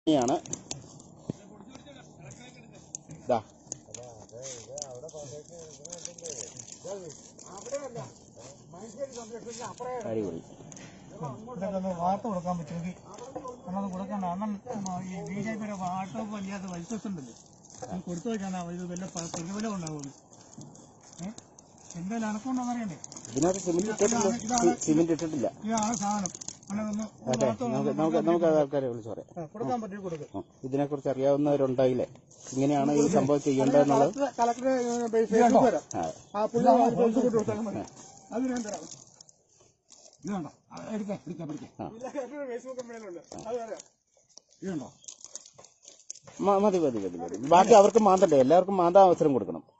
ാണ് ഇതാ അടിപൊളി ഇതൊക്കെ ഒന്ന് വാർത്ത കൊടുക്കാൻ പറ്റുമെങ്കിൽ നമ്മളത് കൊടുക്കണ്ട അണ്ണം ഈ ബി ജെ പിയുടെ വാട്ടോ വല്ലാത്ത ലൈസൻസ് ഉണ്ടല്ലോ അത് കൊടുത്തു വെക്കാൻ ഇത് വല്ല പ- പ്രതിഫലം ഉണ്ടാവുള്ളൂ ഏഹ് എന്തായാലും അനക്കൊണ്ടോന്ന് അറിയണ്ടേ ഇതിനകത്ത് സിമെന്റ് ഇട്ടിട്ടില്ല സിമെന്റ് ഇട്ടിട്ടില്ല ഇതാണ് സാധനം അണ്ണതൊന്ന് അതെ നമുക്ക് നമുക്ക് നമുക്ക് അത് ആൾക്കാരെ വിളിച്ചു പറയാം കൊടുക്കാൻ പറ്റി കൊടുക്കും ഉം. ഇതിനെക്കുറിച്ച് അറിയാവുന്നവരുണ്ടെങ്കിലേ ഇങ്ങനെയാണ് ഈ സംഭവം ചെയ്യേണ്ടതെന്നുള്ളത് കളക്ടറെ ഫേസ്ബുക്ക് വരാം ആ, ആ പുള്ളി ഫേസ്ബുക്ക് ഇട്ട് കൊടുത്താൽ മതി അത് ഞാൻ തരാം ഇത് കണ്ടോ എടുക്കാം പിടിക്കാം പിടിക്കാം ഫേസ്ബുക്ക് കമ്പനിയിലുണ്ട് അത് തരാം ഇത് കണ്ടോ മ- മതി മതി മതി മതി ബാക്കി അവർക്ക് മാന്തണ്ടേ എല്ലാവർക്കും മാന്താൻ അവസരം കൊടുക്കണം